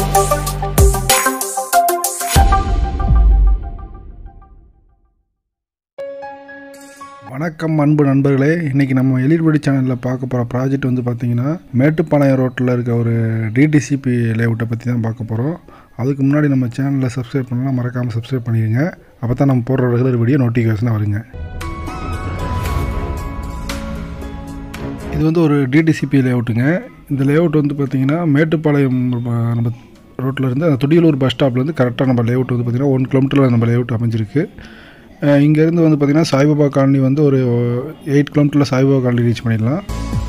வணக்கம் அன்பு நண்பர்களே இன்றைக்கி நம்ம எழில்படி சேனலில் பார்க்க போகிற ப்ராஜெக்ட் வந்து பார்த்திங்கன்னா மேட்டுப்பாளையம் ரோட்டில் இருக்க ஒரு டிடிசிபி லேஅவுட்டை பற்றி தான் பார்க்க போகிறோம் அதுக்கு முன்னாடி நம்ம சேனலில் சப்ஸ்கிரைப் பண்ணலாம் மறக்காமல் சப்ஸ்கிரைப் பண்ணிடுங்க அப்போ தான் நம்ம போடுற ரெகுலர் வீடியோ நோட்டிஃபிகேஷனாக வருங்க இது வந்து ஒரு டிடிசிபி லேஅவுட்டுங்க இந்த லேஅவுட் வந்து பார்த்திங்கன்னா மேட்டுப்பாளையம் நம்ம- நம்ம ரோட்டில் இருந்து அந்த துடியலூர் பஸ் ஸ்டாப்லேருந்து கரெக்டாக நம்ம லேஅவுட் வந்து பார்த்திங்கன்னா ஒன் கிலோமீட்டரில் நம்ம லேஅவுட் அமைஞ்சிருக்கு அஹ் இங்கேருந்து வந்து பார்த்திங்கன்னா சாய்பாபா காலனி வந்து ஒரு எயிட் கிலோமீட்டரில் சாய்பாபா காலனி ரீச் பண்ணிடலாம்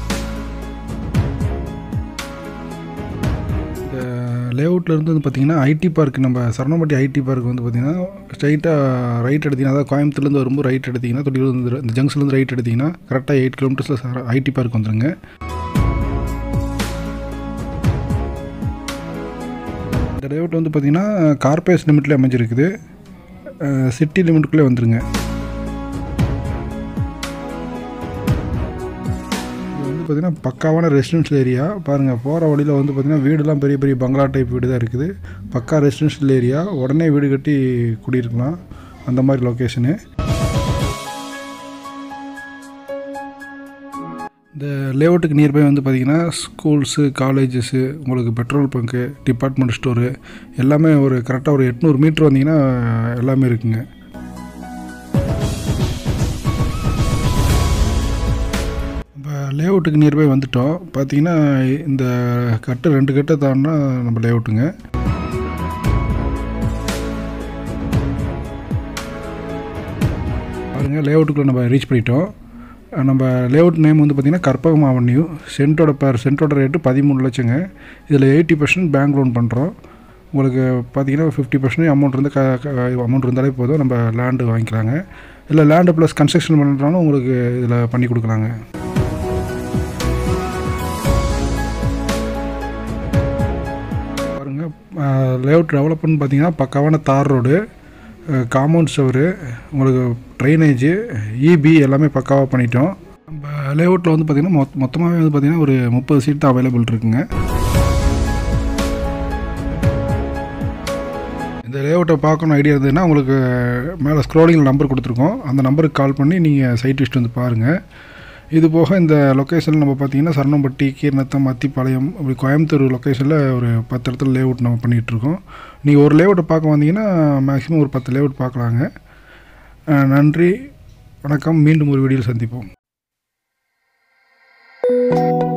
இந்த லேஅவுட்டில் இருந்து வந்து பார்த்திங்கன்னா ஐடி பார்க் நம்ம சரணம்பட்டி ஐடி பார்க் வந்து பார்த்திங்கன்னா ஸ்ட்ரைட்டாக ரைட் எடுத்திங்கன்னா அதாவது கோயம்புத்தூர்லேருந்து வரும்போது ரைட் எடுத்திங்கன்னா தொட்டிலூர் வந்து இந்த ஜங்ஷன்லேருந்து ரைட் எடுத்திங்கன்னா கரெக்டாக எயிட் கிலோமீட்டர்ஸில் ஐடி பார்க் வந்துருங்க இந்த லேஅவுட் வந்து பார்த்திங்கன்னா கார்பரேஷன் லிமிட்லேயே அமைஞ்சிருக்குது சிட்டி லிமிட்டுக்குள்ளே வந்துருங்க இது வந்து பார்த்திங்கன்னா பக்காவான ரெசிடென்ஷியல் ஏரியா பாருங்கள் போகிற வழியில் வந்து பார்த்திங்கன்னா வீடுலாம் பெரிய பெரிய பங்களா டைப் வீடு தான் இருக்குது பக்கா ரெசிடென்ஷியல் ஏரியா உடனே வீடு கட்டி குடியிருக்கலாம் அந்த மாதிரி லொக்கேஷனு இந்த லேஅவுட்டுக்கு நியர்பை வந்து பார்த்திங்கன்னா ஸ்கூல்ஸு காலேஜஸ்ஸு உங்களுக்கு பெட்ரோல் பங்க்கு டிபார்ட்மெண்ட் ஸ்டோரு எல்லாமே ஒரு கரெக்டாக ஒரு எட்நூறு மீட்ரு வந்தீங்கன்னா எல்லாமே இருக்குங்க நம்ம லேஅவுட்டுக்கு நியர்பை வந்துட்டோம் பார்த்தீங்கன்னா இந்த கட்டு ரெண்டு கட்டை தாண்டினா நம்ம லேஅவுட்டுங்க பாருங்கள் லேஅவுட்டுக்குள்ளே நம்ம ரீச் பண்ணிட்டோம் அஹ் நம்ம லேஅவுட் நேம் வந்து பார்த்திங்கன்னா கற்பகம் அவென்யூ சென்ட்டோட பேர் சென்ட்டோட ரேட்டு பதிமூணு லட்சங்க இதில் எயிட்டி பர்சன்ட் பேங்க் லோன் பண்ணுறோம் உங்களுக்கு பார்த்தீங்கன்னா ஃபிஃப்டி பர்சன்டேஜ் அமௌண்ட் இருந்து க அமௌண்ட் இருந்தாலே போதும் நம்ம லேண்டு வாங்கிக்கலாங்க இல்லை லேண்டு ப்ளஸ் கன்ஸ்ட்ரக்ஷன் பண்ணுறாலும் உங்களுக்கு இதில் பண்ணி கொடுக்கலாங்க பாருங்கள் லேஅவுட் டெவலப்மெண்ட் பார்த்தீங்கன்னா பக்காவான தார் ரோடு காம்பவுண்ட் சவரு உங்களுக்கு ட்ரைனேஜு இபி எல்லாமே பக்காவாக பண்ணிட்டோம் நம்ம லேஅவுட்டில் வந்து பார்த்திங்கன்னா மொத் மொத்தமாகவே வந்து பார்த்திங்கன்னா ஒரு முப்பது சீட் தான் அவைலபிள் இருக்குங்க இந்த லேஅவுட்டை பார்க்கணும் ஐடியா இருந்ததுன்னா உங்களுக்கு மேலே ஸ்க்ரோலிங்கில் நம்பர் கொடுத்துருக்கோம் அந்த நம்பருக்கு கால் பண்ணி நீங்கள் சைட் விசிட் வந்து பாருங்கள் இது போக இந்த லொக்கேஷனில் நம்ம பார்த்தீங்கன்னா சரணம்பட்டி கீர்நத்தம் அத்திப்பாளையம் அப்படி கோயம்புத்தூர் லொக்கேஷனில் ஒரு பத்து இடத்துல லேஅவுட் நம்ம பண்ணிகிட்ருக்கோம் நீங்கள் ஒரு லேஅவுட்டை பார்க்க வந்தீங்கன்னா மேக்ஸிமம் ஒரு பத்து லேஅவுட் பார்க்கலாங்க அஹ் நன்றி வணக்கம் மீண்டும் ஒரு வீடியோவில் சந்திப்போம்